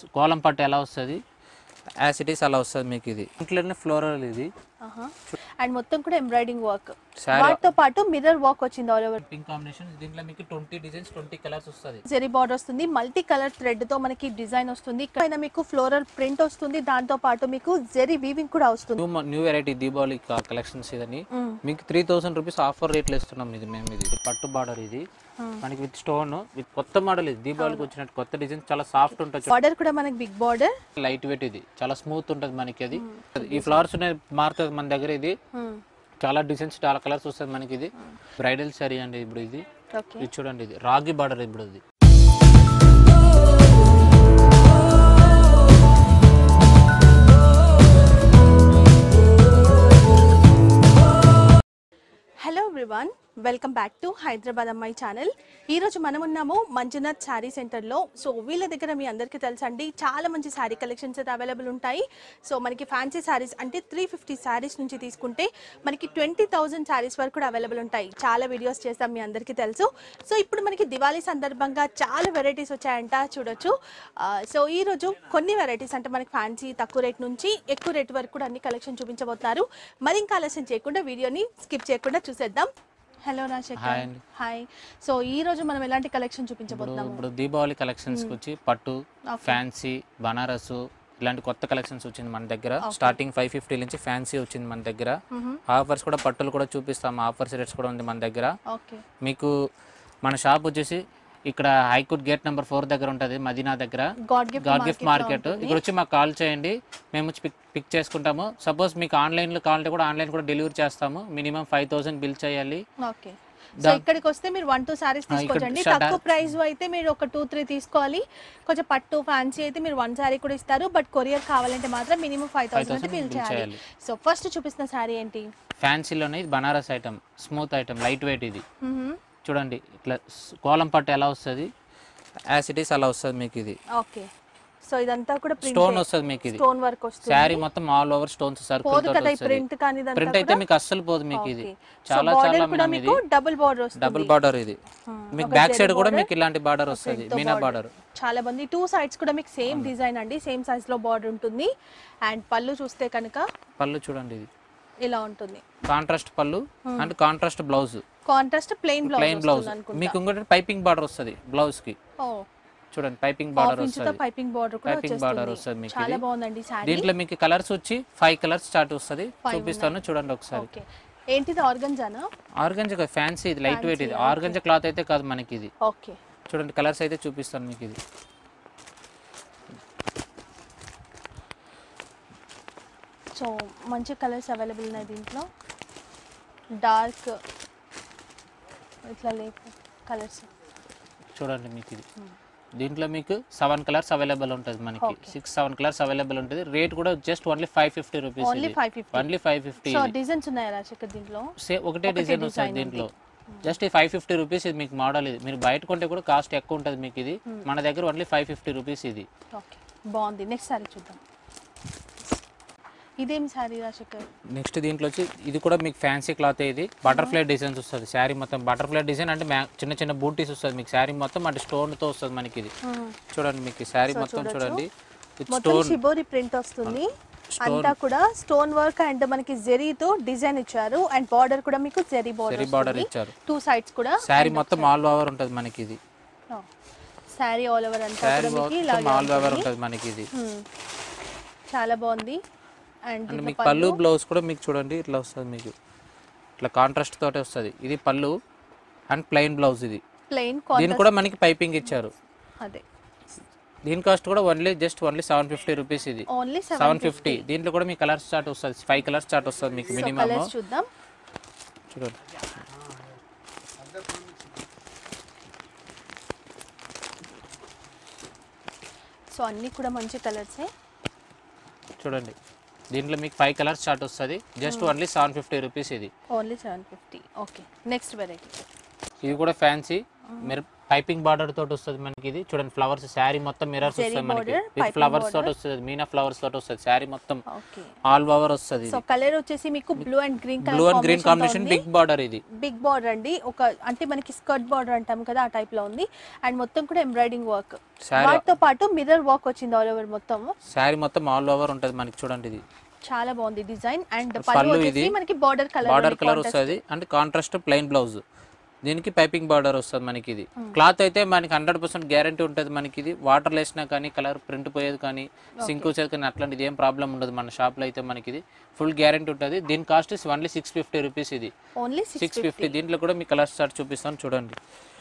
కోలం పట్టు ఎలా వస్తుంది యాసిటీస్ అలా వస్తుంది మీకు ఇది ఇంట్లోనే ఫ్లోరల్ ఇది అండ్ మొత్తం కూడా ఎంబ్రాయిడింగ్ వర్క్ శారీ వాటితో పాటు మిర్రర్ వర్క్ వచ్చింది ఆల్ ఓవర్ పింక్ కాంబినేషన్ దీంట్లో మీకు ట్వంటీ డిజైన్స్ ట్వంటీ కలర్స్ వస్తుంది జెరీ బార్డర్ వస్తుంది మల్టీ కలర్ థ్రెడ్ తో మనకి డిజైన్ వస్తుంది పైన మీకు ఫ్లోరల్ ప్రింట్ వస్తుంది దాంతో పాటు మీకు జెరీ వీవింగ్ కూడా వస్తుంది new new variety Deepavali collections ఇదని మీకు త్రీ థౌసండ్ రూపీస్ ఆఫర్ రేట్లు ఇస్తున్నాం ఇది మేము ఇది పట్టు బార్డర్ ఇది మనకి విత్ స్టోన్ విత్ కొత్త మోడల్ ఇది దీపావళికి వచ్చినట్టు కొత్త డిజైన్ చాలా సాఫ్ట్ ఉంటుంది బార్డర్ కూడా మనకి బిగ్ బార్డర్ లైట్ వెయిట్ ఇది చాలా స్మూత్ ఉంటుంది మనకి అది ఈ ఫ్లవర్స్ మారుతుంది మన దగ్గర ఇది చాలా డిజైన్స్ చాలా కలర్స్ వస్తుంది మనకి ఇది బ్రైడల్ సారీ అండి ఇప్పుడు ఇది ఓకే ఇది చూడండి ఇది రాగి బార్డర్ ఇప్పుడు ఇది hello everyone welcome back to Hyderabad అమ్మాయి ఛానల్ ఈ రోజు మనం ఉన్నాము మంజునాథ్ శారీ సెంటర్లో సో వీళ్ళ దగ్గర మీ అందరికీ తెలుసండి చాలా మంచి శారీ కలెక్షన్స్ అయితే అవైలబుల్ ఉంటాయి సో మనకి ఫ్యాన్సీ శారీస్ అంటే త్రీ ఫిఫ్టీ శారీస్ నుంచి తీసుకుంటే మనకి ట్వంటీ థౌజండ్ శారీస్ వరకు కూడా అవైలబుల్ ఉంటాయి చాలా వీడియోస్ చేస్తాం మీ అందరికీ తెలుసు సో ఇప్పుడు మనకి దివాళీ సందర్భంగా చాలా వెరైటీస్ వచ్చాయంట చూడొచ్చు ఆ, సో ఈ రోజు కొన్ని వెరైటీస్ అంటే మనకి ఫ్యాన్సీ తక్కువ రేట్ నుంచి ఎక్కువ రేట్ వరకు కూడా అన్ని కలెక్షన్ చూపించబోతున్నారు మరి ఇంకా ఆలస్యం చేయకుండా వీడియోని స్కిప్ చేయకుండా చూసేద్దాం హలో హాయ్ రాజశేఖర్ అండి. హాయ్ సో ఈ రోజు మనం ఎలాంటి కలెక్షన్ ఇప్పుడు చూపించబోతున్నాము ఇప్పుడు దీపావళి కలెక్షన్స్కి వచ్చి పట్టు ఫ్యాన్సీ బనారస్ ఇలాంటి కొత్త కలెక్షన్స్ వచ్చింది మన దగ్గర స్టార్టింగ్ ఫైవ్ ఫిఫ్టీ నుంచి ఫ్యాన్సీ వచ్చింది మన దగ్గర ఆఫర్స్ కూడా పట్టులు కూడా చూపిస్తాం ఆఫర్స్ రేట్స్ కూడా ఉంది మన దగ్గర ఓకే మీకు మన షాప్ వచ్చేసి ఇక్కడ హైకోర్ట్ గేట్ నెంబర్ ఫోర్ దగ్గర ఉంటుంది మదీనా దగ్గర God Gift God Gift market ఇక్కడ వచ్చి మాకు కాల్ చేయండి మేము వచ్చి పిక్ పిక్ చేసుకుంటాము సపోజ్ మీకు ఆన్లైన్లో కావాలంటే కూడా ఆన్లైన్ కూడా డెలివరీ చేస్తాము మినిమం ఫైవ్ థౌసండ్ బిల్ చేయాలి ఓకే సో ఇక్కడికి వస్తే మీరు వన్ టూ సారీస్ ఇక్కడ తీసుకోవచ్చండి షడా- తక్కువ ప్రైస్ అయితే మీరు ఒక టూ త్రీ తీసుకోవాలి కొంచెం పట్టు ఫ్యాన్సీ అయితే మీరు వన్ సారీ కూడా ఇస్తారు బట్ కొరియర్ కావాలంటే మాత్రం మినిమం ఫైవ్ థౌసండ్ అయితే 5,000 బిల్ bill చేయాలి చేయాలి. సో ఫస్ట్ చూపిస్తున్న సారీ ఏంటి ఫ్యాన్సీలోనే ఇది Banaras item smooth item light weight ఇది మ్మ్. చూడండి ఇట్లా స్- కోలం పట్టు ఎలా వస్తుంది యాసిటీస్ అలా వస్తుంది మీకు ఇది ఓకే సో ఇదంతా కూడా స్టోన్ వస్తుంది మీకు ఇది స్టోన్ వర్క్ వస్తుంది శారీ మొత్తం ఆల్ ఓవర్ స్టోన్స్ సర్కిల్ పోదు తోటి కదా ఈ వస్తుంది ప్రింట్ కానీ ఇదంతా ప్రింట్ అయితే మీకు అస్సలు పోదు మీకు ఇది సో చాలా బార్డర్ చాలా కూడా మనం మీకు ఇది డబుల్ బార్డర్ వస్తుంది డబుల్ బార్డర్ ఇది Hmm. మీకు ఒక బ్యాక్ zeri సైడ్ కూడా border, మీకు ఇలాంటి బార్డర్ వస్తుంది తో మీనా border. బార్డర్ చాలా మంది టూ సైడ్స్ కూడా మీకు సేమ్ డిజైన్ అండి సేమ్ సైజ్ లో బార్డర్ ఉంటుంది అండ్ పళ్ళు చూస్తే కనుక పళ్ళు చూడండి ఇది ఇలా ఉంటుంది కాంట్రాస్ట్ పళ్ళు and contrast blouse contrast plain plain blouse blouse అనుకుంటా మీకు ఇంకోటి పైపింగ్ బార్డర్ వస్తుంది బ్లౌజ్ కి ఓ చూడండి పైపింగ్ హాఫ్ బార్డర్ ఇంచ్ తో వస్తుంది పైపింగ్ బార్డర్ కూడా పైపింగ్ బార్డర్ వచ్చేస్తుంది వస్తుంది మీకు చాలా ఇది బాగుందండి సారీ దీంట్లో మీకు కలర్స్ వచ్చి ఫైవ్ కలర్స్ స్టార్ట్ వస్తుంది చూపిస్తాను చూడండి ఒకసారి ఓకే ఏంటిది ఆర్గంజానా ఆర్గంజా ఫ్యాన్సీ ఇది లైట్ వెయిట్ ఇది ఆర్గంజా క్లాత్ అయితే కాదు మనకి ఇది ఓకే చూడండి కలర్స్ అయితే చూపిస్తాను మీకు ఇది సో మంచి కలర్స్ అవైలబుల్ ఉన్నాయి దీంట్లో డార్క్ ఇట్లా లేపు కలర్స్ చూడండి మీకు ఇది దీంట్లో మీకు సెవెన్ కలర్స్ అవైలబుల్ ఉంటుంది మనకి సిక్స్ సెవెన్ కలర్స్ అవైలబుల్ ఉంటుంది రేట్ కూడా just only five fifty rupees only five fifty only five fifty so designs ఉన్నాయా రాజశేఖర్ దీంట్లో సే ఒకటే డిజైన్ వస్తుంది దీంట్లో జస్ట్ ఈ ఫైవ్ ఫిఫ్టీ రూపీస్ ఇది మీకు మోడల్ ఇది మీరు బయట కొంటే కూడా కాస్ట్ ఎక్కువ ఉంటుంది మీకు ఇది మన దగ్గర ఓన్లీ ఫైవ్ ఫిఫ్టీ రూపీస్ ఇది ఓకే బాగుంది నెక్స్ట్ సారీ చూద్దాం ఇదేం సారీ రాజశేఖర్ నెక్స్ట్ దీంట్లో వచ్చి ఇది కూడా మీకు ఫ్యాన్సీ క్లాత్ ఇది బటర్ఫ్లై డిజైన్స్ వస్తుంది శారీ మొత్తం బటర్ఫ్లై డిజైన్ అంటే మ్యా- చిన్న చిన్న బూటీస్ వస్తుంది మీకు శారీ మొత్తం అంటే స్టోన్తో వస్తుంది మనకి ఇది చూడండి మీకు శారీ మొత్తం చూడండి ఇది మొత్తం స్టోన్ షిబోరి ప్రింట్ వస్తుంది అంతా కూడా స్టోన్ వర్క్ అండ్ మనకి జెరీతో డిజైన్ ఇచ్చారు అండ్ బార్డర్ కూడా మీకు జెరీ జరీ బార్డర్ బార్డర్ ఇచ్చారు టూ సైడ్స్ కూడా శారీ మొత్తం ఆల్ ఓవర్ ఉంటుంది మనకి ఇది శారీ ఆల్ ఓవర్ అంతా శారీ కూడా మీకు మొత్తం ఇలాగే ఆల్ ఓవర్ ఉంటుంది. ఉంటుంది మనకి ఇది Hmm. చాలా బాగుంది అండ్ అండ్ మీకు పళ్ళు బ్లౌజ్ కూడా మీకు చూడండి ఇట్లా వస్తుంది మీకు ఇట్లా కాంట్రాస్ట్ తోటే వస్తుంది ఇది పళ్ళు అండ్ ప్లెయిన్ బ్లౌజ్ ఇది ప్లెయిన్ దీని కూడా మనకి పైపింగ్ ఇచ్చారు అదే దీని కాస్ట్ కూడా only just only seven fifty rupees ఇది ఓన్లీ సెవెన్ సెవెన్ ఫిఫ్టీ దీంట్లో కూడా మీకు కలర్ స్టార్ట్ వస్తుంది ఫైవ్ కలర్ స్టార్ట్ వస్తుంది మీకు మినిమమ్ కలర్స్ చూద్దాం చూడండి సో అన్ని కూడా మంచి కలర్సే చూడండి దీంట్లో మీకు ఫైవ్ కలర్స్ స్టార్ట్ వస్తుంది just only seven fifty rupees ఇది only seven fifty okay next variety ఇది కూడా ఫ్యాన్సీ మీరు పైపింగ్ బార్డర్ తోటి వస్తుంది మనకి ఇది చూడండి ఫ్లవర్స్ శారీ మొత్తం మిరర్స్ Zeri వస్తాయి మనకి border, with piping flowers border. తోటి వస్తుంది మీనా ఫ్లవర్స్ తోటి వస్తుంది శారీ మొత్తం ఓకే ఆల్ ఓవర్ వస్తుంది సో కలర్ వచ్చేసి మీకు blue and green colour blue and green combination big border ఇది బిగ్ బార్డర్ అండి ఒక అంటే మనకి స్కర్ట్ బార్డర్ అంటాం కదా ఆ టైప్ లో ఉంది అండ్ మొత్తం కూడా ఎంబ్రాయిడింగ్ వర్క్ Saree- వాటితో పాటు మిర్రర్ వర్క్ వచ్చింది ఆల్ ఓవర్ మొత్తం శారీ మొత్తం ఆల్ ఓవర్ ఉంటుంది మనకి చూడండి ఇది చాలా బాగుంది డిజైన్ అండ్ పళ్ళు పళ్ళు వచ్చేసి ఇది. మనకి బార్డర్ కలర్ బార్డర్ కలర్ వస్తుంది అంటే కాంట్రాస్ట్ ప్లెయిన్ బ్లౌజ్ దీనికి పైపింగ్ బార్డర్ వస్తుంది మనకి ఇది క్లాత్ అయితే మనకి హండ్రెడ్ పర్సెంట్ గ్యారంటీ ఉంటుంది మనకి ఇది వాటర్ వేసినా కానీ కలర్ ప్రింట్ పోయేది కానీ సింక్ వచ్చేది కానీ అట్లాంటిది ఏం ప్రాబ్లం ఉండదు మన షాప్లో అయితే మనకి ఇది ఫుల్ గ్యారంటీ ఉంటుంది దీని cost is only six fifty rupees ఇది ఓన్లీ సిక్స్ సిక్స్ ఫిఫ్టీ దీంట్లో కూడా మీ కలర్ స్టార్ట్ చూపిస్తాను చూడండి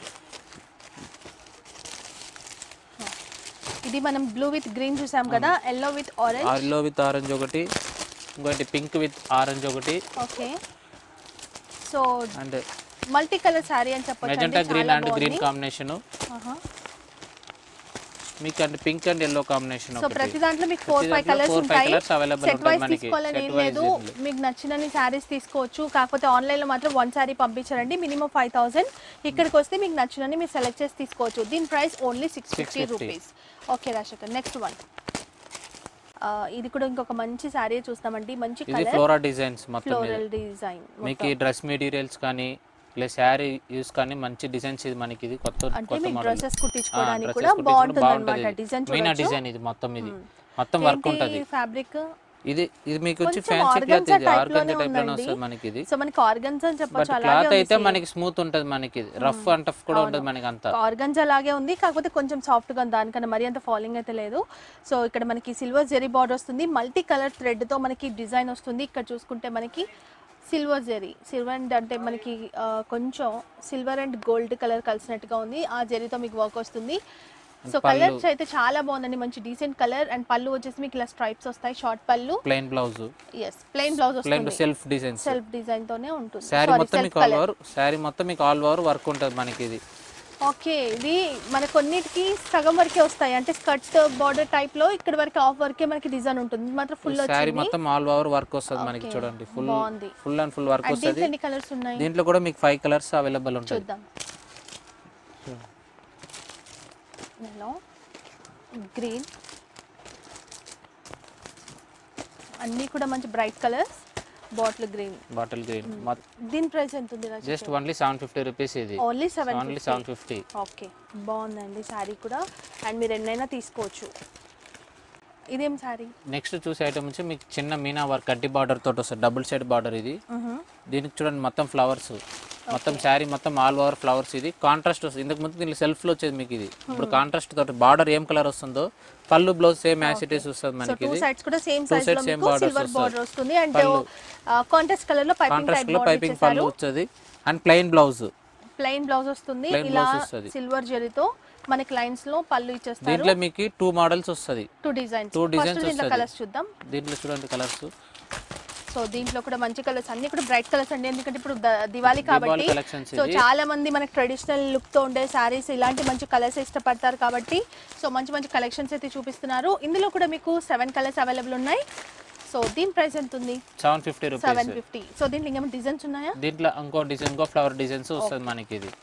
ఇది మనం బ్లూ విత్ గ్రీన్ చూసాం కదా yellow with orange orange with orange ఒకటి ఇంకోటి పింక్ విత్ ఆరెంజ్ ఒకటి okay so and multi colour sari అని చెప్పొచ్చు మెజెంటా అండి, గ్రీన్ చాలా అండ్ గ్రీన్ బాగుంది. కాంబినేషన్ ఆహా. మీకు and pink and yellow combination so ప్రతి దాంట్లో మీకు ఫోర్ ఫైవ్ దాంట్లో కలర్స్ four, five ఉంటాయి colours available సెట్ ఉంటాయి వైస్ మనకి. తీసుకోవాలని Set ఏం wise లేదు ఏం లేదు. మీకు నచ్చినన్ని శారీస్ తీసుకోవచ్చు కాకపోతే ఆన్లైన్ లో మాత్రం వన్ శారీ పంపించారండి మినిమం ఫైవ్ థౌసండ్ ఇక్కడికి వస్తే మీకు నచ్చినని మీరు సెలెక్ట్ చేసి తీసుకోవచ్చు దీని price only six fifty 650. Rupees okay Rajasekhar next one ఇది కూడా ఇంకొక మంచి శారీ చూస్తామండి మంచి ఇది కలర్ ఫ్లోరా డిజైన్స్ మొత్తం ఇది. ఫ్లోరల్ డిజైన్ మీకు ఈ డ్రెస్ మెటీరియల్స్ కానీ ఇలా శారీ యూస్ కానీ మంచి డిజైన్స్ ఇది మనకి ఇది కొత్త అంటే కొత్త మీకు మోడల్ డ్రెస్సెస్ కుట్టించుకోవడానికి కూడా బాగుంటుంది అనమాట డిజైన్ మీనా చూడొచ్చు డిజైన్ ఇది మొత్తం ఇది మొత్తం వర్క్ ఉంటుంది ఫ్యాబ్రిక్ ఇది ఇది మీకు వచ్చి కొంచెం ఫ్యాన్సీ క్లాత్ organza ఇది type ఆర్గంజా లోనే టైప్ లోనే ఉందండి. వస్తుంది మనకి ఇది సో మనకి ఆర్గన్స్ అని బట్ చెప్పొచ్చు అలాగే క్లాత్ ఉంది అయితే same. మనకి స్మూత్ ఉంటుంది మనకి ఇది రఫ్ అండ్ టఫ్ కూడా ఉంటుంది మనకి అంతా ఆర్గంజా లాగే ఉంది కాకపోతే కొంచెం సాఫ్ట్ గా ఉంది దానికన్నా మరీ అంత ఫాలింగ్ అయితే లేదు సో ఇక్కడ మనకి సిల్వర్ జెరీ బార్డర్ వస్తుంది మల్టీ కలర్ థ్రెడ్ తో మనకి డిజైన్ వస్తుంది ఇక్కడ చూసుకుంటే మనకి సిల్వర్ జెరీ సిల్వర్ అండ్ అంటే మనకి ఆ, కొంచెం సిల్వర్ అండ్ గోల్డ్ కలర్ కలిసినట్టుగా ఉంది ఆ జెరీతో మీకు వర్క్ వస్తుంది సో పళ్ళు. కలర్స్ అయితే చాలా బాగుందండి మంచి డీసెంట్ కలర్ అండ్ పళ్ళు వచ్చేసి మీకు ఇలా స్ట్రైప్స్ వస్తాయి short pallu plain blouse yes plain blouse plain వస్తుంది సెల్ఫ్ డిజైన్స్ సెల్ఫ్ డిజైన్ తోనే ఉంటుంది శారీ Sorry, మొత్తం self మీకు ఆల్ colour. ఓవర్ శారీ మొత్తం మీకు ఆల్ ఓవర్ వర్క్ ఉంటుంది మనకి ఇది ఓకే ఇది మన కొన్నిటికి సగం వరకే వస్తాయి అంటే స్కర్ట్ బార్డర్ టైప్ లో ఇక్కడ వరకు ఆఫ్ వరకే మనకి డిజైన్ ఉంటుంది ఇది మాత్రం ఫుల్ శారీ వచ్చింది మొత్తం ఆల్ ఓవర్ వర్క్ వస్తుంది మనకి Okay. చూడండి ఫుల్ బాగుంది. Full and full work and వస్తుంది దీంట్లో ఎన్ని కలర్స్ ఉన్నాయి దీంట్లో కూడా మీకు ఫైవ్ కలర్స్ అవైలబుల్ ఉంటుంది చూద్దాం హలో గ్రీన్ అన్నీ కూడా మంచి bright colours bottle green bottle green దీని ప్రైస్ ఎంత ఉంది Raju just only seven fifty rupees ఇది only seven only seven fifty okay బాగుందండి శారీ కూడా అండ్ మీరు ఎన్నైనా తీసుకోవచ్చు ఇదేం శారీ నెక్స్ట్ చూసే ఐటమ్ వచ్చి మీకు చిన్న మీనా వర్క్ కడ్డీ బార్డర్ తోటి వస్తుంది డబుల్ సైడ్ బార్డర్ ఇది దీనికి చూడండి మొత్తం ఫ్లవర్స్ మొత్తం శారీ మొత్తం ఆల్ ఓవర్ ఫ్లవర్స్ ఇది కాంట్రాస్ట్ వస్తుంది ఇంతకు ముందు దీనికి సెల్ఫ్ లో వచ్చేది మీకు ఇది ఇప్పుడు కాంట్రాస్ట్ తోటి బార్డర్ ఏం కలర్ వస్తుందో పళ్ళు బ్లౌజ్ సేమ్ యాసిటీస్ వస్తుంది సో మనకి టూ ఇది సైడ్స్ కూడా సేమ్ Two సైజ్ లో sides same మీకు borders సిల్వర్ వస్తాయి. బార్డర్ వస్తుంది అండ్ పళ్ళు. కాంట్రాస్ట్ కలర్ లో పైపింగ్ కాంట్రాస్ట్ టైప్ లో బార్డర్ పైపింగ్ పళ్ళు ఇచ్చేసారు వచ్చేది and plain blouse plain blouse వస్తుంది Plain ఇలా blouse వస్తది. సిల్వర్ జరీతో మనకి లైన్స్ లో పళ్ళు ఇచ్చేస్తారు దీంట్లో మీకు టూ మోడల్స్ వస్తుంది two designs two first designs దీంట్లో వస్తది. కలర్స్ చూద్దాం దీంట్లో చూడండి కలర్స్ సో దీంట్లో కూడా మంచి కలర్స్ అన్ని కూడా బ్రైట్ కలర్స్ అండి ఎందుకంటే ఇప్పుడు ద- దివాళీ కాబట్టి collections సో ఇది. చాలా మంది మనకి ట్రెడిషనల్ లుక్ తో ఉండే శారీస్ ఇలాంటి మంచి కలర్స్ ఇష్టపడతారు కాబట్టి సో మంచి మంచి కలెక్షన్స్ అయితే చూపిస్తున్నారు ఇందులో కూడా మీకు సెవెన్ కలర్స్ అవైలబుల్ ఉన్నాయి సో దీని ప్రైస్ ఎంత ఉంది seven fifty seven rupees fifty so దీంట్లో ఇంకేమైనా డిజైన్స్ ఉన్నాయా దీంట్లో ఇంకో డిజైన్ ఇంకో ఫ్లవర్ డిజైన్స్ వస్తుంది మనకి ఇది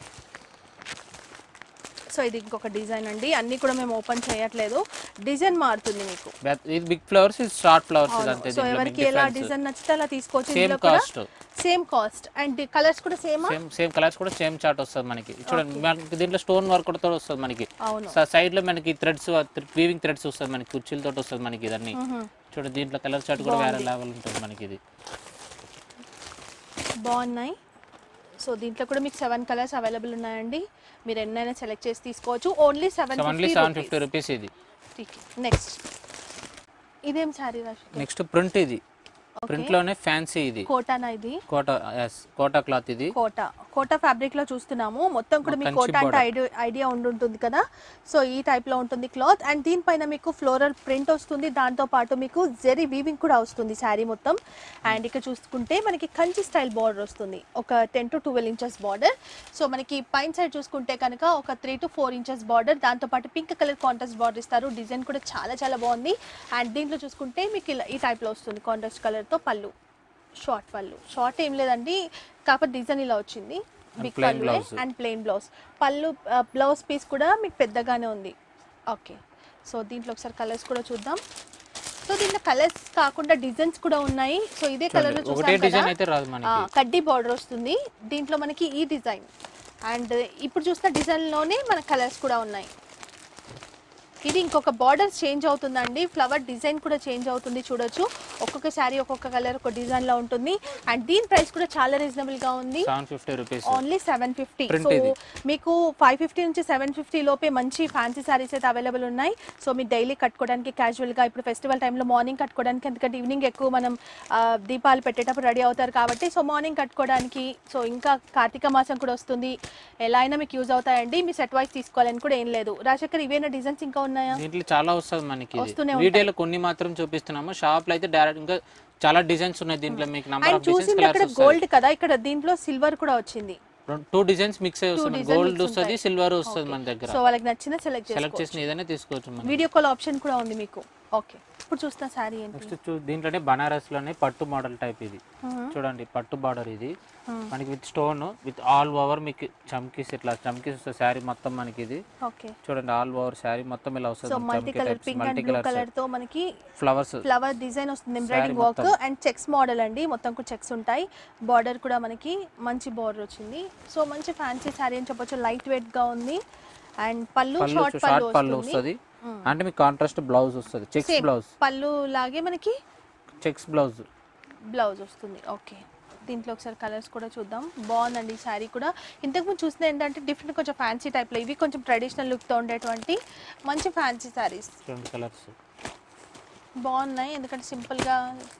సో ఇది ఇంకొక డిజైన్ అండి అన్ని కూడా మేము ఓపెన్ చేయట్లేదు డిజైన్ మారుతుంది మీకు బెత్- ఇది బిగ్ ఫ్లవర్స్ ఇది షార్ట్ ఫ్లవర్స్ ఇది అంతే సో దీంట్లో ఎవరికి ఎలా డిజైన్ నచ్చితే అలా తీసుకోవచ్చు సేమ్ ఇందులో కూడా cost same cost and colours కూడా సేమ్ సేమ్ సేమ్ కలర్స్ కూడా సేమ్ చార్ట్ వస్తుంది మనకి చూడండి మనకి దీంట్లో స్టోన్ వర్క్ కూడా వస్తుంది మనకి అవును సైడ్ లో మనకి థ్రెడ్స్ వీవింగ్ థ్రెడ్స్ వస్తుంది మనకి కుర్చీలతో వస్తుంది మనకి ఇదన్నీ చూడండి దీంట్లో కలర్ చార్ట్ కూడా వేరే లెవెల్ ఉంటుంది మనకి ఇది బాగున్నాయి సో దీంట్లో కూడా మీకు సెవెన్ కలర్స్ అవైలబుల్ ఉన్నాయండి మీరు ఎన్నైనా సెలెక్ట్ చేసి తీసుకోవచ్చు only seven only seven fifty rupees ఇది నెక్స్ట్ ఇదేం శారీ రాశి నెక్స్ట్ ప్రింట్ ఇది ప్రింట్ లోనే ఫ్యాన్సీ ఇది కోటానా ఇది కోటా ఎస్ కోటా క్లాత్ ఇది కోటా కోటా ఫ్యాబ్రిక్ లో చూస్తున్నాము మొత్తం కూడా మీకు కంచి కోటా అంటే ఐడియా ఐడియా ఉండుంటుంది కదా సో ఈ టైప్ లో ఉంటుంది క్లాత్ అండ్ దీనిపైన మీకు ఫ్లోరల్ ప్రింట్ వస్తుంది దాంతో పాటు మీకు జెరీ వీవింగ్ కూడా వస్తుంది శారీ మొత్తం అండ్ ఇక్కడ చూసుకుంటే మనకి కంచి స్టైల్ బార్డర్ వస్తుంది ఒక ten to twelve inches border so మనకి పైన సైడ్ చూసుకుంటే కనుక ఒక three to four inches border దాంతో పాటు పింక్ కలర్ కాంట్రాస్ట్ బార్డర్ ఇస్తారు డిజైన్ కూడా చాలా చాలా బాగుంది అండ్ దీంట్లో చూసుకుంటే మీకు ఇలా ఈ type లో వస్తుంది కాంట్రాస్ట్ కలర్తో పళ్ళు షార్ట్ పళ్ళు షార్ట్ ఏం లేదండి కాకపోతే డిజైన్ ఇలా వచ్చింది big plain pallu blouse. And plain blouse pallu blouse piece కూడా మీకు పెద్దగానే ఉంది ఓకే సో దీంట్లో ఒకసారి కలర్స్ కూడా చూద్దాం సో దీంట్లో కలర్స్ కాకుండా డిజైన్స్ కూడా ఉన్నాయి సో ఇదే కలర్ లో చూడండి, ఒకటే చూసాం కదా డిజైన్ అయితే రాదు ఆ, మనకి కడ్డీ బార్డర్ వస్తుంది దీంట్లో మనకి ఈ డిజైన్ అండ్ ఇప్పుడు చూసిన డిజైన్లోనే మన కలర్స్ కూడా ఉన్నాయి ఇది ఇంకొక బార్డర్ చేంజ్ అవుతుందండి ఫ్లవర్ డిజైన్ కూడా చేంజ్ అవుతుంది చూడొచ్చు ఒక్కొక్క శారీ ఒక్కొక్క కలర్ ఒక డిజైన్ లో ఉంటుంది అండ్ దీని ప్రైస్ కూడా చాలా రీజనబుల్ గా ఉంది seven fifty rupees only seven fifty Print so ఇది. మీకు ఫైవ్ ఫిఫ్టీ నుంచి సెవెన్ ఫిఫ్టీ లోపే మంచి ఫ్యాన్సీ సారీస్ అయితే అవైలబుల్ ఉన్నాయి సో మీరు డైలీ కట్టుకోవడానికి casual గా ఇప్పుడు ఫెస్టివల్ టైంలో మార్నింగ్ కట్టుకోవడానికి ఎందుకంటే ఈవినింగ్ ఎక్కువ మనం ఆ, దీపాలు పెట్టేటప్పుడు రెడీ అవుతారు కాబట్టి సో మార్నింగ్ కట్టుకోవడానికి సో ఇంకా కార్తీక మాసం కూడా వస్తుంది ఎలా అయినా మీకు యూజ్ అవుతాయండి మీ సెట్ వైస్ తీసుకోవాలని కూడా ఏం లేదు రాజశేఖర్ ఇవేనా డిజైన్స్ ఇంకా ఉన్నాయా దీంట్లో చాలా వస్తుంది మనకి వస్తూనే ఇది వీడియోలో కొన్ని మాత్రం చూపిస్తున్నాము షాప్ లో అయితే డైరెక్ట్ ఇంకా చాలా డిజైన్స్ ఉన్నాయి దీంట్లో మీకు నంబర్ అండ్ ఆఫ్ డిజైన్స్ చూసింది అక్కడ కలర్స్ గోల్డ్ కదా ఇక్కడ దీంట్లో సిల్వర్ కూడా వచ్చింది టూ డిజైన్స్ మిక్స్ అయ్యి వస్తుంది design గోల్డ్ mix వస్తుంది ఉంటాయి. సిల్వర్ వస్తుంది మన దగ్గర సో వాళ్ళకి నచ్చిన సెలెక్ట్ సెలెక్ట్ చేసుకోవచ్చు చేసిన ఏదైనా తీసుకోవచ్చు మనం వీడియో కాల్ ఆప్షన్ కూడా ఉంది మీకు ఓకే ఇప్పుడు చూస్తున్న శారీ ఏంటి నెక్స్ట్ చూ దీంట్లోనే బనారస్ లోనే పట్టు మోడల్ టైప్ ఇది Mhm. చూడండి పట్టు బార్డర్ ఇది Hmm. మనకి with stone with all over మీకు చమ్కీస్ ఇట్లా చమ్కీస్ వస్తుంది శారీ మొత్తం మనకి ఇది ఓకే చూడండి ఆల్ ఓవర్ శారీ మొత్తం ఇలా సో వస్తుంది multi colour pink and multi blue colours colour తో మనకి ఫ్లవర్స్ ఫ్లవర్ డిజైన్ వస్తుంది embroidering Saree work and checks model అండి మొత్తం కూడా చెక్స్ ఉంటాయి బార్డర్ కూడా మనకి మంచి బార్డర్ వచ్చింది సో మంచి ఫ్యాన్సీ శారీ అని చెప్పొచ్చు లైట్ వెయిట్ గా ఉంది అండ్ పళ్ళు పళ్ళు షార్ట్ షార్ట్ పళ్ళు పళ్ళు వస్తుంది వస్తుంది అంటే మీకు కాంట్రాస్ట్ బ్లౌజ్ వస్తుంది చెక్స్ Same. బ్లౌజ్ పళ్ళు లాగే మనకి చెక్స్ బ్లౌజ్ బ్లౌజ్ వస్తుంది ఓకే దీంట్లో ఒకసారి కలర్స్ కూడా చూద్దాం బాగుందండి ఈ శారీ కూడా ఇంతకుముందు చూసిన ఏంటంటే డిఫరెంట్ కొంచెం ఫ్యాన్సీ టైప్లో ఇవి కొంచెం ట్రెడిషనల్ లుక్తో ఉండేటువంటి మంచి ఫ్యాన్సీ శారీస్ రెండు కలర్స్ బాగున్నాయి ఎందుకంటే సింపుల్గా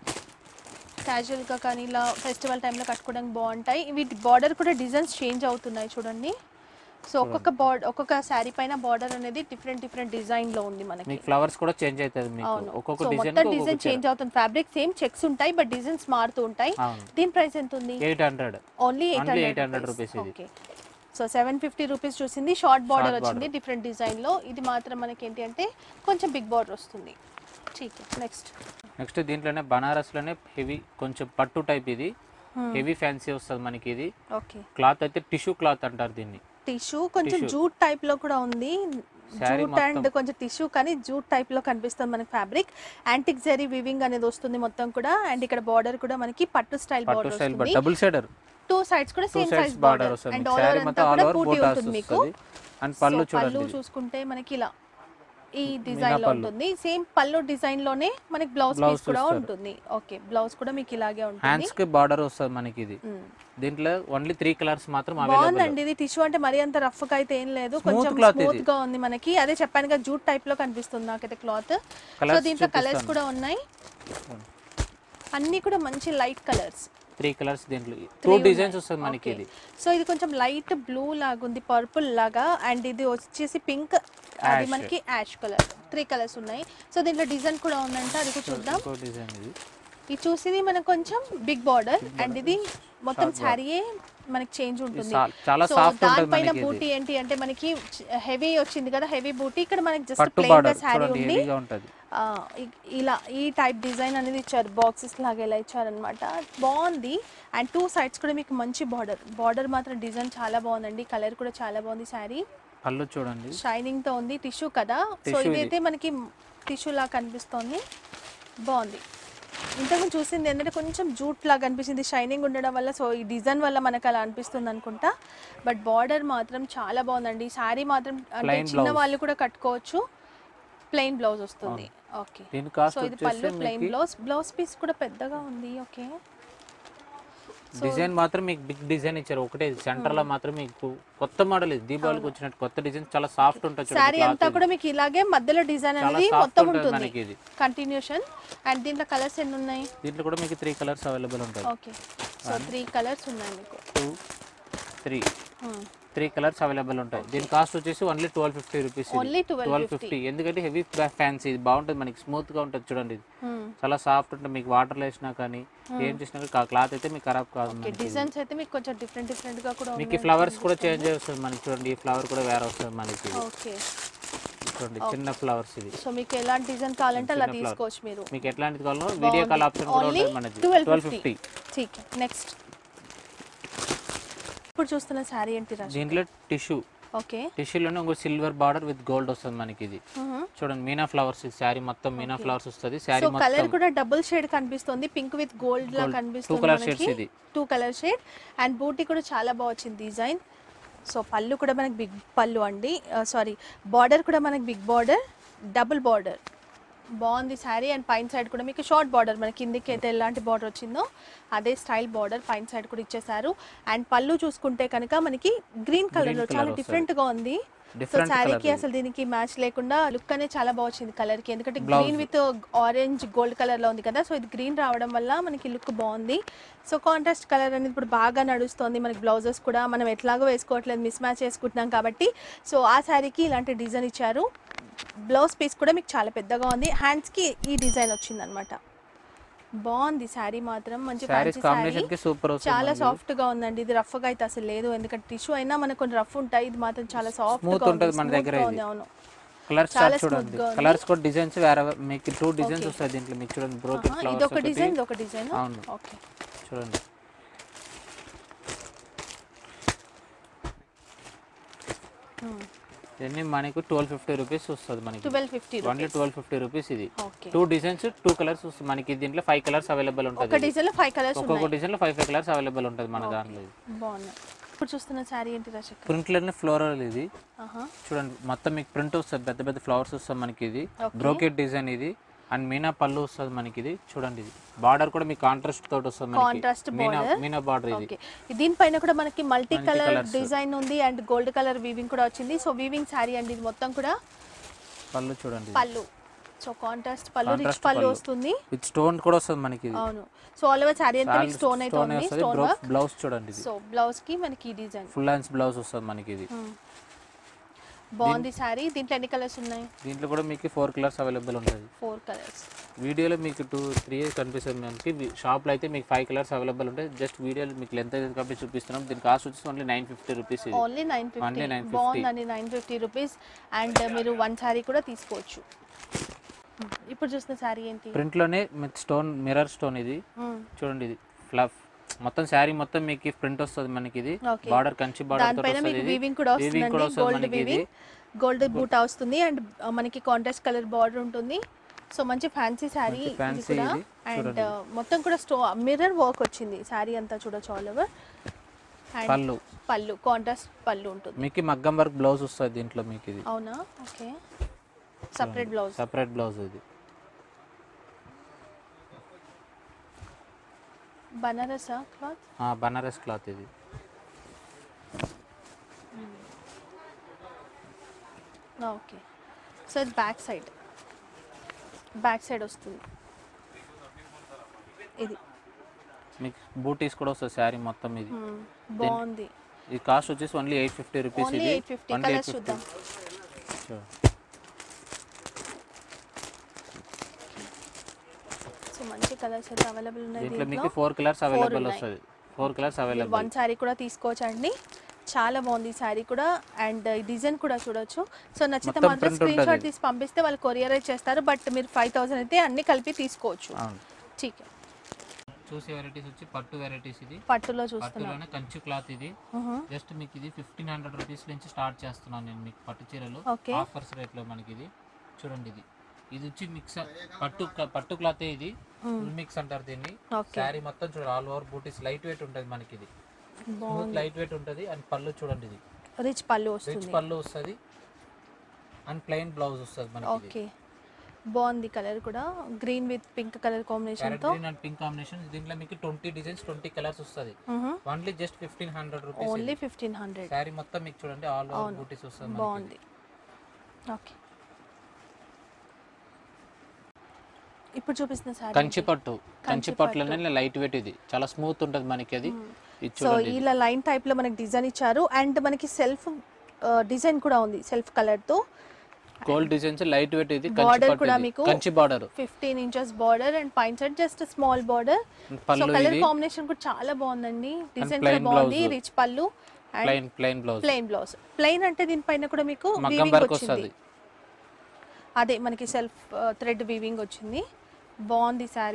క్యాజువల్గా కానీ ఇలా ఫెస్టివల్ టైంలో కట్టుకోవడానికి బాగుంటాయి వీటి బార్డర్ కూడా డిజైన్స్ చేంజ్ అవుతున్నాయి చూడండి సో ఒక్కొక్క బార్డర్ ఒక్కొక్క శారీ పైన బార్డర్ అనేది డిఫరెంట్ డిఫరెంట్ డిజైన్లో ఉంది మనకి మీకు ఫ్లవర్స్ కూడా చేంజ్ అవుతుంది మీకు అవును ఒక్కొక్క సో డిజైన్ మొత్తం డిజైన్ చేంజ్ అవుతుంది ఫ్యాబ్రిక్ సేమ్ చెక్స్ ఉంటాయి బట్ డిజైన్స్ మారుతూ ఉంటాయి అవును దీని ప్రైస్ ఎంత ఉంది eight hundred only eight Only hundred 800 rupees rupees ఇది. Okay so seven fifty rupees చూసింది షార్ట్ బార్డర్ Short వచ్చింది డిఫరెంట్ డిజైన్లో ఇది మాత్రం మనకి ఏంటి అంటే కొంచెం బిగ్ బార్డర్ వస్తుంది ठीक నెక్స్ట్ నెక్స్ట్ దీంట్లోనే బనారస్ లోనే హెవీ కొంచెం పట్టు టైప్ ఇది హెవీ ఫ్యాన్సీ వస్తుంది మనకి ఇది ఓకే క్లాత్ అయితే టిష్యూ క్లాత్ అంటారు దీన్ని టిష్యూ కొంచెం Tissue. జూట్ టైప్ లో కూడా ఉంది Saree జూట్ అండ్ మొత్తం. కొంచెం టిష్యూ కానీ జూట్ టైప్ లో కనిపిస్తుంది మనకి ఫ్యాబ్రిక్ యాంటిక్ జరీ వివింగ్ అనేది వస్తుంది మొత్తం కూడా అండ్ ఇక్కడ బార్డర్ కూడా మనకి పట్టు స్టైల్ పట్టు బార్డర్ స్టైల్ వస్తుంది డబుల్ షేడర్ టూ సైడ్స్ కూడా two same sides size border border వస్తుంది అండ్ ఆల్ శారీ ఓవర్ మొత్తం అంతా ఆల్ కూడా ఓవర్ బూటీ బూటాస్ ఉంటుంది మీకు వస్తుంది అండ్ పళ్ళు So, పళ్ళు చూడండి చూసుకుంటే మనకి ఇలా ఈ డిజైన్ లో పళ్ళు. ఉంటుంది సేమ్ పళ్ళు డిజైన్ లోనే మనకి బ్లౌజ్ Blouse పీస్ కూడా చూస్తారు. ఉంటుంది ఓకే బ్లౌజ్ కూడా మీకు ఇలాగే ఉంటుంది హ్యాండ్స్ కి బార్డర్ వస్తుంది మనకి ఇది మ్మ్. దీంట్లో ఓన్లీ త్రీ కలర్స్ మాత్రం అవైలబుల్ బాగుందండి ఇది టిష్యూ అంటే మరీ అంత రఫ్ గా అయితే ఏం లేదు Smooth కొంచెం cloth స్మూత్ ఇది. గా ఉంది మనకి అదే చెప్పాను కదా జూట్ టైప్ లో కనిపిస్తుంది నాకైతే క్లాత్ సో Colours దీంట్లో కలర్స్ చూపిస్తాను. కూడా ఉన్నాయి అన్ని కూడా మంచి లైట్ కలర్స్ త్రీ కలర్స్ దీంట్లో టూ డిజైన్స్ వస్తుంది మనకి ఇది సో ఇది కొంచెం లైట్ బ్లూ లాగా ఉంది పర్పుల్ లాగా అండ్ ఇది వచ్చేసి పింక్ అది Ash. మనకి యాష్ కలర్ త్రీ కలర్స్ ఉన్నాయి సో దీంట్లో డిజైన్ కూడా ఉందంట అది కూడా చూద్దాం ఇంకో డిజైన్ ఇది ఇది చూసింది మనకు కొంచెం బిగ్ బార్డర్ అండ్ ఇది మొత్తం శారీయే మనకి చేంజ్ ఉంటుంది చా- చాలా సో సాఫ్ట్ ఉంటుంది దానిపైన మనకి బూటీ ఇది ఏంటి అంటే మనకి హెవీ వచ్చింది కదా హెవీ బూటీ ఇక్కడ మనకి జస్ట్ పట్టు ప్లెయిన్ గా బార్డర్ శారీ చూడండి ఉంది హెవీగా ఉంటుంది ఆ, ఇ- ఇలా ఈ టైప్ డిజైన్ అనేది ఇచ్చారు బాక్సెస్ లాగా ఇలా ఇచ్చారనమాట బాగుంది అండ్ టూ సైడ్స్ కూడా మీకు మంచి బార్డర్ బార్డర్ మాత్రం డిజైన్ చాలా బాగుందండి కలర్ కూడా చాలా బాగుంది శారీ పళ్ళు చూడండి షైనింగ్ తో ఉంది టిష్యూ కదా సో Tissue ఇదైతే మనకి టిష్యూ లాగా కనిపిస్తోంది బాగుంది ఇంతకుముందు చూసింది ఏంటంటే కొంచెం జూట్ లాగా అనిపించింది షైనింగ్ ఉండడం వల్ల సో ఈ డిజైన్ వల్ల మనకు అలా అనిపిస్తుంది అనుకుంటా బట్ బార్డర్ మాత్రం చాలా బాగుందండి శారీ మాత్రం అంటే Plain చిన్న blouse. వాళ్ళు కూడా కట్టుకోవచ్చు ప్లెయిన్ బ్లౌజ్ వస్తుంది ఓకే దీని కాస్ట్ సో ఇది పళ్ళు వచ్చేసి ప్లెయిన్ మీకు బ్లౌజ్ బ్లౌజ్ పీస్ కూడా పెద్దగా ఉంది ఓకే డిజైన్ మాత్రం మీకు బిగ్ డిజైన్ ఇచ్చారు ఒకటే సెంటర్ లో మాత్రం మీకు కొత్త మోడల్ ఇది దీపావళికి వచ్చినట్టు కొత్త డిజైన్ చాలా సాఫ్ట్ ఉంటుంది శారీ చూడండి అంతా కూడా మీకు ఇలాగే మధ్యలో డిజైన్ చాలా అనేది soft మొత్తం ఉంటుంది ఉంటుంది మనకి ఇది. కంటిన్యూషన్ అండ్ దీంట్లో కలర్స్ ఎన్ని ఉన్నాయి దీంట్లో కూడా మీకు త్రీ కలర్స్ అవైలబుల్ ఉంటాయి ఓకే సో త్రీ కలర్స్ ఉన్నాయి మీకు two three Hmm. Three colours available ఉంటాయి దీని కాస్ట్ వచ్చేసి only twelve fifty rupees Only 12.50. Twelve fifty ఎందుకంటే హెవీ ఫ్యాన్సీ ఇది బాగుంటుంది మనకి స్మూత్ గా ఉంటుంది చూడండి ఇది Hmm. చాలా సాఫ్ట్ ఉంటుంది మీకు వాటర్ వేసినా కానీ ఏం చేసినా కానీ క్లాత్ అయితే మీకు ఖరాబ్ కాదు ఓకే మనకి ఇది. డిజైన్స్ అయితే మీకు కొంచెం డిఫరెంట్ డిఫరెంట్ గా కూడా మీకు ఫ్లవర్స్ కూడా చేంజ్ వస్తుంది మనకి చూడండి ఈ ఫ్లవర్ కూడా వేరే వస్తుంది మనకి ఇది. ఓకే చూడండి చిన్న ఫ్లవర్స్ ఇది సో మీకు ఎలాంటి డిజైన్ కావాలంటే అలా చిన్న flower. తీసుకోవచ్చు మీరు మీకు ఎట్లాంటిది కావాలో వీడియో కాల్ ఆప్షన్ కూడా ఓన్లీ ఉంటుంది మనకి ట్వెల్వ్ ట్వెల్వ్ ఫిఫ్టీ ఫిఫ్టీ ఠీక్ నెక్స్ట్ ఇప్పుడు చూస్తున్న శారీ ఏంటి రాజు దీంట్లో టిష్యూ ఓకే టిష్యూలోనే ఇంకో సిల్వర్ బార్డర్ విత్ గోల్డ్ వస్తుంది మనకి ఇది చూడండి మీనా ఫ్లవర్స్ శారీ మొత్తం మీనా ఫ్లవర్స్ వస్తుంది శారీ సో కలర్ మొత్తం కూడా డబుల్ షేడ్ కనిపిస్తుంది పింక్ విత్ గోల్డ్ లా Gold. కనిపిస్తుంది Two colour మనకి shades ఇది. Two colour shade and booti కూడా చాలా బాగా వచ్చింది డిజైన్ సో పళ్ళు కూడా మనకి బిగ్ పళ్ళు అండి సారీ బార్డర్ కూడా మనకి బిగ్ బార్డర్ డబుల్ బార్డర్ బాగుంది శారీ అండ్ పైన సైడ్ కూడా మీకు షార్ట్ బార్డర్ మనకి కిందికి అయితే ఎలాంటి బార్డర్ వచ్చిందో అదే స్టైల్ బార్డర్ పైన సైడ్ కూడా ఇచ్చేసారు అండ్ పళ్ళు చూసుకుంటే కనుక మనకి గ్రీన్ కలర్ లో colour చాలా వస్తది. డిఫరెంట్ గా ఉంది సో Different శారీకి colour అసలు దీనికి మ్యాచ్ లేకుండా లుక్ అనేది చాలా బాగా వచ్చింది కలర్ కి ఎందుకంటే Blouse. Green with orange gold colour లో ఉంది కదా సో ఇది గ్రీన్ రావడం వల్ల మనకి లుక్ బాగుంది సో కాంట్రాస్ట్ కలర్ అనేది ఇప్పుడు బాగా నడుస్తుంది మనకి బ్లౌజెస్ కూడా మనం ఎట్లాగో వేసుకోవట్లేదు మిస్ మ్యాచ్ చేసుకుంటున్నాం కాబట్టి సో ఆ శారీకి ఇలాంటి డిజైన్ ఇచ్చారు బ్లౌజ్ పీస్ కూడా మీకు చాలా పెద్దగా ఉంది హ్యాండ్స్ కి ఈ డిజైన్ వచ్చింది అనమాట బాగుంది శారీ మాత్రం మంచి శారీస్ ఫ్యాన్సీ కాంబినేషన్ శారీ కి సూపర్ చాలా వస్తుంది సాఫ్ట్ గా ఉందండి ఇది రఫ్ గా అయితే అసలు లేదు ఎందుకంటే టిష్యూ అయినా మనకు కొన్ని రఫ్ ఉంటాయి ఇది మాత్రం చాలా సాఫ్ట్ Smooth గా ఉంటది ఉంది మన smooth దగ్గర గా ఇది. ఉంది, అవును కలర్స్ చాలా చార్ట్ చూడండి smooth గా ఉంది. కలర్స్ కూడా డిజైన్స్ వేరే మీకు టూ డిజైన్స్ Okay. వస్తాయి దీంట్లో మీకు చూడండి బ్రోకెట్ ఆహా, ఇది ఫ్లవర్స్ ఒక డిజైన్ ఇది ఒక డిజైన్ అవును. ఓకే చూడండి ఇవన్నీ మనకు ట్వెల్వ్ ఫిఫ్టీ రూపీస్ వస్తుంది మనకి twelve fifty only twelve fifty rupees ఇది okay two designs two colours వస్తుంది మనకి దీంట్లో ఫైవ్ కలర్స్ అవైలబుల్ ఒక ఉంటుంది డిజైన్ లో ఫైవ్ కలర్స్ ఒక్కొక్క ఉన్నాయి డిజైన్ లో ఫైవ్ ఫైవ్ కలర్స్ అవైలబుల్ ఉంటుంది మన దాంట్లో బాగున్నాయి ఇప్పుడు చూస్తున్న శారీ ఏంటి రచక ప్రింట్లోనే ఫ్లోరల్ ఇది ఆహా చూడండి మొత్తం మీకు ప్రింట్ వస్తుంది పెద్ద పెద్ద ఫ్లవర్స్ వస్తుంది మనకి ఇది Okay. బ్రోకెట్ బ్రోకెట్ డిజైన్ ఇది అండ్ మీనా పళ్ళు వస్తుంది మనకి ఇది చూడండి ఇది బార్డర్ కూడా మీకు కాంట్రాస్ట్ తోటి వస్తుంది Contrast మనకి మీనా border. మీనా బార్డర్ ఇది ఓకే దీనిపైన కూడా మనకి multi Multi colour colours. Design ఉంది అండ్ గోల్డ్ కలర్ వీవింగ్ కూడా వచ్చింది సో వీవింగ్ శారీ అండి ఇది మొత్తం కూడా పళ్ళు చూడండి pallu so contrast pallu rich Contrast pallu పళ్ళు. వస్తుంది విత్ స్టోన్ కూడా వస్తుంది మనకి ఇది అవును సో ఆల్ ఓవర్ శారీ అంతా మీకు స్టోన్ అయితే ఉంది స్టోన్ వర్క్ బ్లౌజ్ చూడండి ఇది సో బ్లౌజ్ కి మనకి ఈ డిజైన్ ఫుల్ హ్యాండ్స్ బ్లౌజ్ వస్తుంది మనకి ఇది బాగుంది శారీ దీంట్లో ఎన్ని కలర్స్ ఉన్నాయి దీంట్లో కూడా మీకు ఫోర్ కలర్స్ అవైలబుల్ ఉంటుంది ఫోర్ కలర్స్ వీడియోలో మీకు టూ త్రీ కనిపిస్తుంది మనకి షాప్లో అయితే మీకు ఫైవ్ కలర్స్ అవైలబుల్ ఉంటాయి జస్ట్ వీడియోలో మీకు ఎంత కాబట్టి చూపిస్తున్నాం దీని కాస్ట్ వచ్చేసి ఓన్లీ నైన్ ఫిఫ్టీ రూపీస్ ఇది ఓన్లీ నైన్ Only ఫిఫ్టీ 950. బాగుందండి నైన్ ఫిఫ్టీ రూపీస్ అండ్ మీరు వన్ శారీ కూడా తీసుకోవచ్చు ఇప్పుడు చూసిన శారీ ఏంటి ప్రింట్లోనే మీకు స్టోన్ మిర్రర్ స్టోన్ ఇది మ్మ్. చూడండి ఇది ఫ్లఫ్ మొత్తం శారీ మొత్తం మీకు ప్రింట్ వస్తుంది మనకి ఇది Okay. బార్డర్ కంచి బార్డర్ తోటి దానిపైన వస్తుంది మీకు ఇది వీవింగ్ కూడా Weaving కూడా వస్తుందండి వస్తుంది గోల్డ్ మనకి ఇది వీవింగ్ గోల్డ్ బూటా వస్తుంది అండ్ మనకి కాంట్రాస్ట్ కలర్ బార్డర్ ఉంటుంది సో మంచి ఫ్యాన్సీ శారీ మంచి ఇది fancy కూడా ఇది. అండ్ చూడండి. మొత్తం కూడా స్టో మిర్రర్ వర్క్ వచ్చింది శారీ అంతా చూడొచ్చు ఆల్ ఓవర్ అండ్ పళ్ళు పళ్ళు కాంట్రాస్ట్ పళ్ళు ఉంటుంది మీకు మగ్గం వర్క్ బ్లౌజ్ వస్తుంది దీంట్లో మీకు ఇది అవునా okay separate blouse separate blouse ఇది బనారసా క్లాత్ ఆ, బనారస్ క్లాత్ ఇది ఓకే సో ఇది బ్యాక్ సైడ్ బ్యాక్ సైడ్ వస్తుంది ఇది మీకు బూటీస్ కూడా వస్తుంది శారీ మొత్తం ఇది మ్మ్. బాగుంది ఈ కాస్ట్ వచ్చేసి only eight fifty rupees only ఇది eight fifty only eight colours fifty చూద్దాం సో మంచి కలర్స్ అయితే అవైలబుల్ ఉన్నాయి దీంట్లో దీంట్లో మీకు ఫోర్ కలర్స్ అవైలబుల్ ఉన్నాయి. వస్తుంది ఫోర్ కలర్స్ మీరు అవైలబుల్ వన్ శారీ కూడా తీసుకోవచ్చు అండి చాలా బాగుంది ఈ శారీ కూడా అండ్ ఈ డిజైన్ కూడా చూడొచ్చు సో నచ్చితే మొత్తం మాత్రం print స్క్రీన్ షాట్ ఉంటది. తీసి పంపిస్తే వాళ్ళు కొరియరైజ్ చేస్తారు బట్ మీరు ఫైవ్ థౌసండ్ అయితే అన్ని కలిపి తీసుకోవచ్చు అవును ठीक है చూసే వెరైటీస్ వచ్చి పట్టు వెరైటీస్ ఇది పట్టులో చూస్తున్నాం పట్టులోనే కంచి క్లాత్ ఇది మ్హూ. జస్ట్ మీకు ఇది ఫిఫ్టీన్ హండ్రెడ్ రూపీస్ నుంచి స్టార్ట్ చేస్తున్నాను నేను మీకు పట్టు చీరలు Okay. ఆఫర్స్ రేట్లో మనకి ఇది చూడండి ఇది ఇది వచ్చి మిక్స్ పట్టు పట్టు క్లాత్ ఇది ఫుల్ మిక్స్ అంటారు దీన్ని ఓకే శారీ మొత్తం చూడండి ఆల్ ఓవర్ బూటీస్ లైట్ వెయిట్ ఉంటుంది మనకి ఇది స్మూత్ బాగుంది లైట్ వెయిట్ ఉంటుంది అండ్ పళ్ళు చూడండి ఇది రిచ్ పళ్ళు రిచ్ వస్తుంది పళ్ళు వస్తుంది అండ్ ప్లెయిన్ బ్లౌజ్ వస్తుంది మనకి ఇది ఓకే బాగుంది కలర్ కూడా green with pink colour combination parrot తో గ్రీన్ అండ్ పింక్ కాంబినేషన్ దీంట్లో మీకు ట్వంటీ డిజైన్స్ ట్వంటీ కలర్స్ వస్తుంది only just fifteen hundred rupees only fifteen hundred saree మొత్తం మీకు చూడండి ఆల్ ఓవర్ బూటీస్ వస్తుంది మనకి ఇది. బాగుంది ఓకే ఇప్పుడు చూపిస్తున్న సారీ కంచి పట్టు కంచి పట్టులోనే లైట్ వెయిట్ ఇది చాలా స్మూత్ ఉంటుంది మనకి అది ఇది సో చూడండి ఇలా లైన్ టైప్ లో మనకి డిజైన్ ఇచ్చారు అండ్ మనకి సెల్ఫ్ డిజైన్ కూడా ఉంది సెల్ఫ్ కలర్ తో గోల్డ్ డిజైన్స్ లైట్ వెయిట్ ఇది కంచి Border పట్టు కూడా ఇది. మీకు Kanchi border fifteen inches border and పైన side just small border so pallu colour ఇది కాంబినేషన్ కూడా చాలా బాగుందండి డిజైన్ plain కూడా బాగుంది blouse. Rich pallu and plain plain blouse plain blouse plain అంటే దీనిపైన కూడా మీకు మగ్గం వీవింగ్ వర్క్ వచ్చింది వస్తుంది అదే మనకి సెల్ఫ్ థ్రెడ్ వీవింగ్ వచ్చింది బాగుంది శారీ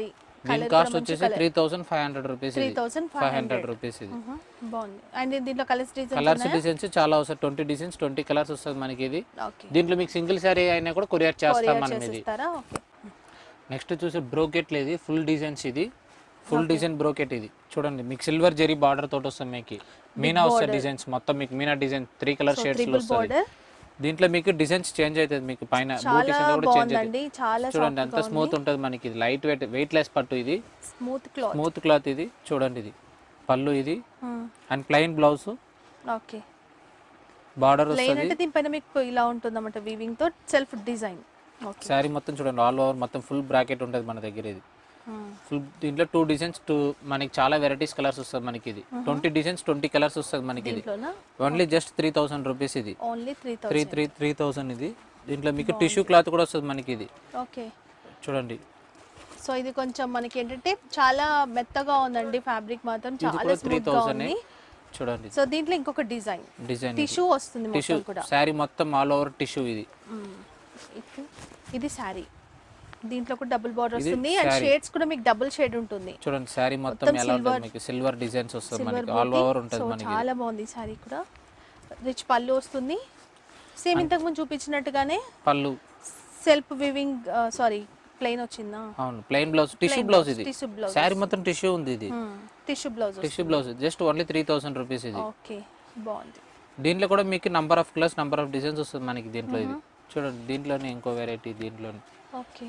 దీని కాస్ట్ వచ్చేసి three thousand five hundred rupees three ఇది థౌసండ్ ఫైవ్ హండ్రెడ్ రూపీస్ ఇది బాగుంది అండ్ దీంట్లో కలర్స్ డిజైన్ కలర్స్ డిజైన్స్ చాలా వస్తాయి ట్వంటీ డిజైన్స్ ట్వంటీ కలర్స్ వస్తుంది మనకి ఇది ఓకే దీంట్లో మీకు సింగిల్ శారీ అయినా కూడా కొరియర్ చేస్తాం కొరియర్ మనం ఇది చేసిస్తారా ఓకే నెక్స్ట్ చూసి బ్రోకెట్ ఇది ఫుల్ డిజైన్స్ ఇది ఫుల్ డిజైన్ బ్రోకెట్ ఇది చూడండి మీకు సిల్వర్ జెరీ బార్డర్ తోటి వస్తుంది మీకు మీనా వస్తుంది డిజైన్స్ మొత్తం మీకు meena design three colour shades లో ట్రిపుల్ వస్తుంది బార్డర్ దీంట్లో మీకు డిజైన్స్ చేంజ్ అవుతుంది మీకు పైన చాలా బూటీస్ కూడా చేంజ్ అవుతుంది బాగుందండి చాలా చూడండి అంత స్మూత్ ఉంటుంది మనకి ఇది లైట్ వెయిట్ వెయిట్ లెస్ పట్టు ఇది స్మూత్ క్లాత్ స్మూత్ క్లాత్ ఇది చూడండి ఇది పళ్ళు ఇది and plain blouse okay border plain వస్తుంది అంటే దీనిపైన మీకు ఇలా ఉంటుంది అన్నమాట వీవింగ్ తో సెల్ఫ్ డిజైన్ ఓకే శారీ మొత్తం చూడండి ఆల్ ఓవర్ మొత్తం ఫుల్ బ్రాకెట్ ఉంటుంది మన దగ్గర ఇది ఫుల్ దీంట్లో టూ డిజైన్స్ టూ మనకి చాలా వెరైటీస్ కలర్స్ వస్తుంది మనకి ఇది ట్వంటీ డిజైన్స్ ట్వంటీ కలర్స్ వస్తుంది మనకి ఇది దీంట్లోనా only just three thousand rupees ఇది only three three thousand three three thousand ఇది దీంట్లో మీకు టిష్యూ క్లాత్ కూడా వస్తుంది మనకి ఇది ఓకే చూడండి సో ఇది కొంచెం మనకి ఏంటంటే చాలా మెత్తగా ఉందండి ఫ్యాబ్రిక్ మాత్రం ఇది చాలా కూడా త్రీ స్మూత్ గా థౌసండ్ ఉంది చూడండి సో దీంట్లో ఇంకొక డిజైన్ డిజైన్ టిష్యూ వస్తుంది టిష్యూ మొత్తం కూడా శారీ మొత్తం ఆల్ ఓవర్ టిష్యూ ఇది మ్మ్. ఇది- ఇది శారీ దీంట్లో కూడా డబుల్ బార్డర్ ఇది వస్తుంది అండ్ saree. షేడ్స్ కూడా మీకు డబుల్ షేడ్ ఉంటుంది చూడండి శారీ మొత్తం మొత్తం ఎలా ఉంటుంది silver- మీకు సిల్వర్ డిజైన్స్ వస్తుంది సిల్వర్ మనకి ఆల్ ఓవర్ ఉంటుంది సో మనకి చాలా బాగుంది ఈ శారీ కూడా రిచ్ పళ్ళు వస్తుంది సేమ్ ఇంతకు ముందు చూపించినట్టుగానే పళ్ళు సెల్ఫ్ వివింగ్ సారీ ప్లెయిన్ వచ్చిందా అవును ప్లెయిన్ బ్లౌజ్ టిష్యూ బ్లౌజ్ ఇది టిష్యూ బ్లౌజ్ శారీ మొత్తం టిష్యూ ఉంది ఇది tissue blouse tissue blouse just only three thousand rupees ఇది ఓకే బాగుంది దీంట్లో కూడా మీకు number of colours number of designs వస్తుంది మనకి దీంట్లో ఇది చూడండి దీంట్లోనే ఇంకో వెరైటీ దీంట్లోనే ఓకే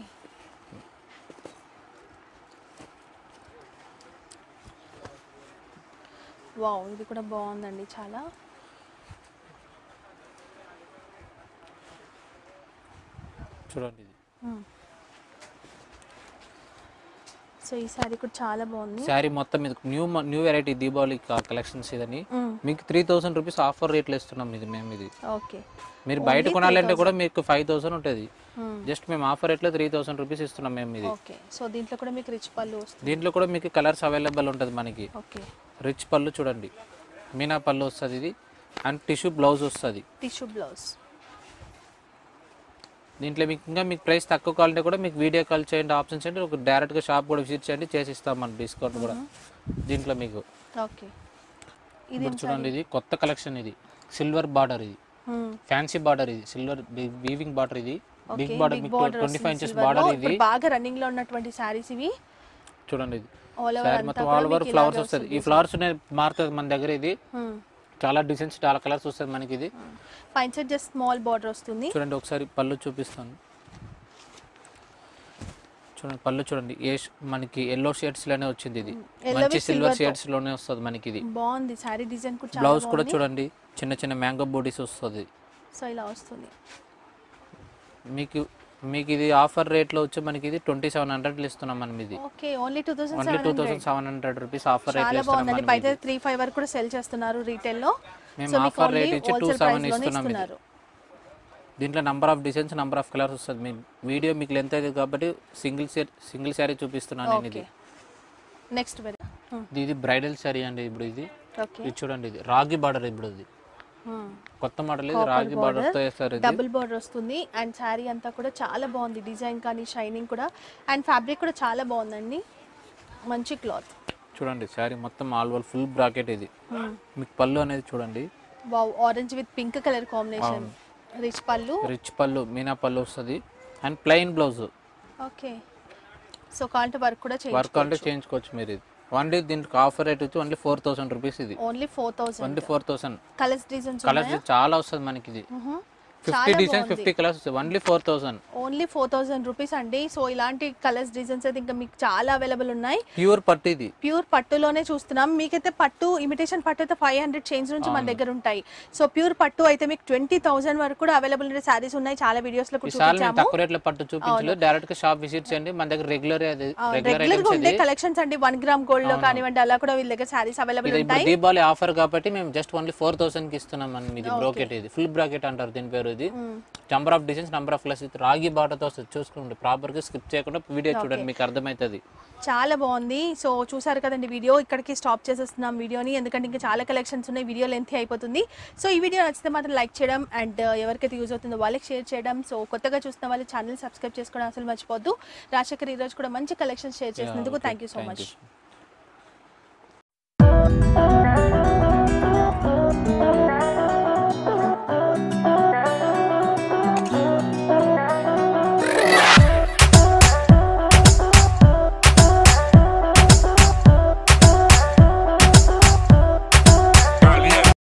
వావ్ ఇది కూడా బాగుందండి చాలా చూడండి ఇది సో ఈ శారీ కూడా చాలా బాగుంది శారీ మొత్తం ఇది new new variety Deepavali collections ఇదని మ్మ్. మీకు త్రీ థౌసండ్ రూపీస్ ఆఫర్ రేట్లో ఇస్తున్నాం ఇది మేము ఇది ఓకే మీరు బయట కొనాలంటే కూడా మీకు ఫైవ్ థౌసండ్ ఉంటుంది మ్మ్. జస్ట్ మేము ఆఫర్ రేట్లో త్రీ థౌసండ్ రూపీస్ ఇస్తున్నాం మేము ఇది ఓకే సో దీంట్లో కూడా మీకు రిచ్ పళ్ళు వస్తుంది దీంట్లో కూడా మీకు కలర్స్ అవైలబుల్ ఉంటుంది మనకి ఓకే రిచ్ పళ్ళు చూడండి మీనా పళ్ళు వస్తుంది ఇది అండ్ టిష్యూ బ్లౌజ్ వస్తుంది టిష్యూ బ్లౌజ్ దీంట్లో మీకు ఇంకా మీకు ప్రైస్ తక్కువ కావాలంటే కూడా మీకు వీడియో కాల్ చేయండి ఆప్షన్ చేయండి ఒక డైరెక్ట్గా షాప్ కూడా విజిట్ చేయండి చేసి ఇస్తాం మన డిస్కౌంట్ కూడా దీంట్లో మీకు ఓకే ఇది ఇప్పుడు చూడండి ఇది కొత్త కలెక్షన్ ఇది సిల్వర్ బార్డర్ ఇది మ్మ్. ఫ్యాన్సీ బార్డర్ ఇది సిల్వర్ వీవింగ్ బార్డర్ ఇది బిగ్ ఓకే, బార్డర్ big మీకు border ట్వంటీ ఫైవ్ వస్తుంది ఇంచెస్ silver బార్డర్ లో. ఇది ఇప్పుడు బాగా రన్నింగ్ లో ఉన్నటువంటి శారీస్ ఇవి చూడండి ఇది ఆల్ ఓవర్ శారీ అంతా మొత్తం కూడా ఆల్ ఓవర్ మీకు ఫ్లవర్స్ ఇలాగే వస్తుంది ఈ ఫ్లవర్స్ మారుతుంది మన దగ్గర ఇది మ్మ్. చాలా డిజైన్స్ చాలా కలర్స్ వస్తుంది మనకి ఇది పైన సైడ్ జస్ట్ స్మాల్ బార్డర్ వస్తుంది చూడండి ఒకసారి పళ్ళు చూపిస్తాను చూడండి పళ్ళు చూడండి ఏ ష్- మనకి ఎల్లో షేడ్స్ లోనే వచ్చింది ఇది Yellow మంచి with సిల్వర్ silver తో. షేడ్స్ లోనే వస్తుంది మనకి ఇది బాగుంది శారీ డిజైన్ కూడా చాలా బ్లౌజ్ కూడా బాగుంది చూడండి చిన్న చిన్న మ్యాంగో బోడీస్ వస్తుంది సో ఇలా వస్తుంది మీకు మీకు ఇది ఆఫర్ రేట్లో వచ్చి మనకి ఇది ట్వంటీ సెవెన్ హండ్రెడ్ ఇస్తున్నాం మనం ఇది okay only two thousand only two thousand seven hundred rupees offer రేట్లో చాలా ఇస్తున్నాం బాగుందండి మనం బయట ఇది. త్రీ ఫైవ్ వరకు కూడా సెల్ చేస్తున్నారు రీటైల్ లో మేము సో మీకు offer ఓన్లీ rate ఇచ్చి హోల్సేల్ 2,700 ప్రైస్ లోనే ఇస్తున్నాం ఇది. ఇస్తున్నారు దీంట్లో number of designs number of colours వస్తుంది మీ వీడియో మీకు లెంత్ అయితే కాబట్టి సింగిల్ శారీ సింగిల్ శారీ చూపిస్తున్నాను నేను ఇది ఓకే నెక్స్ట్ వెరీ ఇది- ఇది బ్రైడల్ శారీ అండి ఇప్పుడు ఇది ఓకే ఇది చూడండి ఇది రాగి బార్డర్ ఇప్పుడు ఇది కొత్త మోడల్ ఇది రాగి బార్డర్ తో వేస్తారు ఇది డబుల్ బార్డర్ వస్తుంది అండ్ శారీ అంతా కూడా చాలా బాగుంది డిజైన్ కానీ షైనింగ్ కూడా అండ్ ఫ్యాబ్రిక్ కూడా చాలా బాగుందండి మంచి క్లాత్ చూడండి శారీ మొత్తం ఆల్ ఓవర్ ఫుల్ బ్రాకెట్ ఇది మీకు పళ్ళు అనేది చూడండి wow orange with pink colour combination rich పళ్ళు రిచ్ పళ్ళు మీనా పళ్ళు వస్తుంది and plain blouse okay so kantha work కూడా వర్క్ చేయించుకో అంటే చేయించుకోవచ్చు మీరు ఇది ఓన్లీ దీనికి ఆఫర్ రేట్ వచ్చి ఓన్లీ ఫోర్ థౌసండ్ రూపీస్ ఇది only four thousand only four thousand colours designs colours చాలా వస్తుంది మనకి ఇది ఫిఫ్టీ డిజైన్స్ ఫిఫ్టీ కలర్స్ వస్తాయి only four thousand only four thousand rupees అండి సో ఇలాంటి కలర్స్ డిజైన్స్ అయితే ఇంకా మీకు చాలా అవైలబుల్ ఉన్నాయి ప్యూర్ పట్టు ఇది ప్యూర్ పట్టులోనే చూస్తున్నాం మీకైతే పట్టు ఇమిటేషన్ పట్టు అయితే ఫైవ్ హండ్రెడ్ చేంజ్ నుంచి మన దగ్గర ఉంటాయి సో ప్యూర్ పట్టు అయితే మీకు ట్వంటీ థౌసండ్ వరకు కూడా అవైలబుల్ ఉండే శారీస్ ఉన్నాయి చాలా వీడియోస్ లో కూడా ఈసారి మేము చూపించాము తక్కువ రేట్లో పట్టు చూపించలేదు డైరెక్ట్ గా షాప్ విజిట్ చేయండి మన దగ్గర రెగ్యులర్ రెగ్యులర్ రెగ్యులర్ గా ఐటమ్స్ ఉండే ఇది కలెక్షన్స్ అండి వన్ గ్రామ్ గోల్డ్ లో కానివ్వండి అలా కూడా వీళ్ళ దగ్గర శారీస్ అవైలబుల్ ఇది ఇప్పుడు ఉంటాయి దీపావళి ఆఫర్ కాబట్టి మేము జస్ట్ ఓన్లీ ఫోర్ థౌసండ్ కి ఇస్తున్నాం మనం ఇది బ్రోకెట్ ఇది ఫుల్ బ్రాకెట్ అంటారు దీని పేరు వస్తుంది number of designs number of colours with రాగి బాటతో వస్తుంది చూసుకోండి ప్రాపర్గా స్కిప్ చేయకుండా వీడియో చూడండి మీకు అర్థమవుతుంది చాలా బాగుంది సో చూసారు కదండి వీడియో ఇక్కడికి స్టాప్ చేసేస్తున్నాం వీడియోని ఎందుకంటే ఇంకా చాలా కలెక్షన్స్ ఉన్నాయి వీడియో లెంత్ అయిపోతుంది సో ఈ వీడియో నచ్చితే మాత్రం లైక్ చేయడం అండ్ ఎవరికైతే యూజ్ అవుతుందో వాళ్ళకి షేర్ చేయడం సో కొత్తగా చూస్తున్న వాళ్ళు ఛానల్ సబ్స్క్రైబ్ చేసుకోవడం అసలు మర్చిపోద్దు రాజశేఖర్ ఈ రోజు కూడా మంచి కలెక్షన్స్ షేర్ చేసినందుకు thank you so Thank much you.